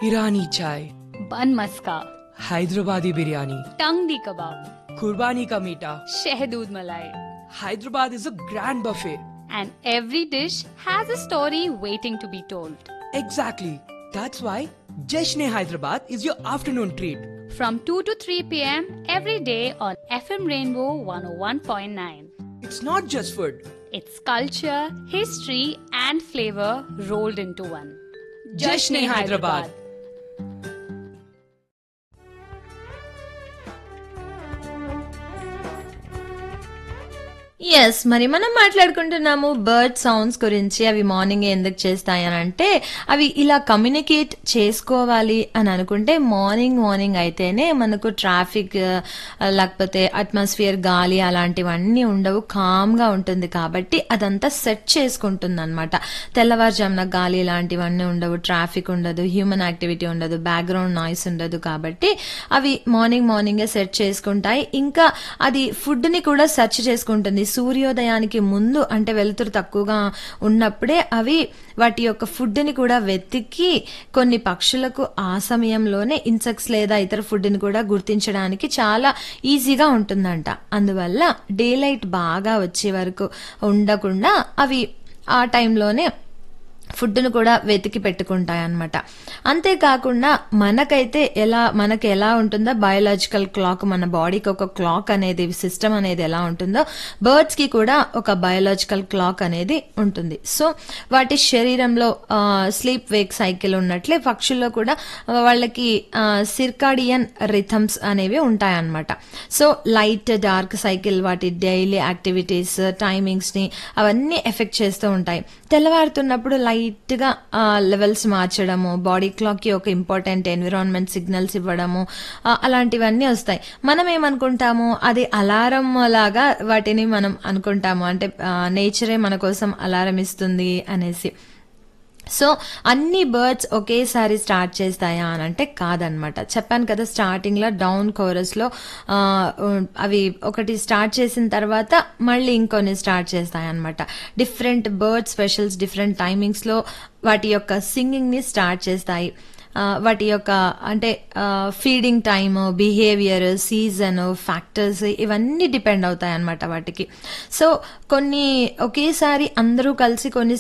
Irani chai, bun maska, Hyderabadi biryani, tangdi kebab, Kurbani ka meeta. shehdood malai. Hyderabad is a grand buffet. And every dish has a story waiting to be told. Exactly. That's why Jashne Hyderabad is your afternoon treat. From 2 to 3 pm every day on FM Rainbow 101.9. It's not just food. It's culture, history, and flavor rolled into one. Jashne Hyderabad. Yes మరి మనం మాట్లాడుకుంటున్నాము bird sounds గురించి అవి morning ఎందుకు చేస్తాయి అని అంటే అవి ఇలా కమ్యూనికేట్ చేసుకోవాలి అని అనుకుంటే మార్నింగ్ మార్నింగ్ అయితేనే మనకు ట్రాఫిక్ లేకపోతే అట్మాస్ఫియర్ గాలి అలాంటివన్నీ ఉండవు కామ్గా ఉంటుంది కాబట్టి అదంతా సెట్ చేసుకుంటుంది అనమాట తెల్లవారుజామున గాలి ఇలాంటివన్నీ ఉండవు ట్రాఫిక్ ఉండదు హ్యూమన్ యాక్టివిటీ ఉండదు బ్యాక్గ్రౌండ్ నాయిస్ ఉండదు కాబట్టి అవి మార్నింగ్ మార్నింగే సెట్ చేసుకుంటాయి ఇంకా అది ఫుడ్ ని కూడా సెర్చ్ చేసుకుంటుంది సూర్యోదయానికి ముందు అంటే వెలుతురు తక్కువగా ఉన్నప్పుడే అవి వాటి యొక్క ఫుడ్ ని కూడా వెతికి కొన్ని పక్షులకు ఆ సమయంలోనే ఇన్సెక్ట్స్ లేదా ఇతర ఫుడ్ ని కూడా గుర్తించడానికి చాలా ఈజీగా ఉంటుందంట అందువల్ల డే లైట్ బాగా వచ్చే వరకు ఉండకుండా అవి ఆ టైంలోనే ఫుడ్ను కూడా వెతికి పెట్టుకుంటాయి అనమాట అంతేకాకుండా మనకైతే ఎలా మనకి ఎలా ఉంటుందో బయోలాజికల్ క్లాక్ మన బాడీకి ఒక క్లాక్ అనేది సిస్టమ్ అనేది ఎలా ఉంటుందో బర్డ్స్ కి కూడా ఒక బయోలాజికల్ క్లాక్ అనేది ఉంటుంది సో వాటి శరీరంలో స్లీప్ వేక్ సైకిల్ ఉన్నట్లే పక్షుల్లో కూడా వాళ్ళకి సిర్కాడియన్ రిథమ్స్ అనేవి ఉంటాయన్నమాట సో లైట్ డార్క్ సైకిల్ వాటి డైలీ యాక్టివిటీస్ టైమింగ్స్ ని అవన్నీ ఎఫెక్ట్ చేస్తూ ఉంటాయి తెల్లవారుతున్నప్పుడు లైట్ గా లెవెల్స్ మార్చడము బాడీ క్లాక్ కి ఒక ఇంపార్టెంట్ ఎన్విరాన్మెంట్ సిగ్నల్స్ ఇవ్వడము ఆ, అలాంటివన్నీ వస్తాయి మనం ఏమనుకుంటాము అది అలారం లాగా వాటిని మనం అనుకుంటాము అంటే నేచరే మన కోసం అలారం ఇస్తుంది అనేసి సో అన్ని బర్డ్స్ ఒకేసారి స్టార్ట్ చేస్తాయా అని అంటే కాదనమాట చెప్పాను కదా స్టార్టింగ్ లో డౌన్ కోరస్ లో ఆ, అవి ఒకటి స్టార్ట్ చేసిన తర్వాత మళ్ళీ ఇంకొన్ని స్టార్ట్ చేస్తాయి అనమాట different bird specials different timings లో వాటి యొక్క సింగింగ్ ని స్టార్ట్ చేస్తాయి ఆ, వాటి యొక్క అంటే feeding time behaviour season factors ఇవన్నీ డిపెండ్ అవుతాయి అన్నమాట వాటికి సో కొన్ని ఒకేసారి అందరూ కలిసి కొన్ని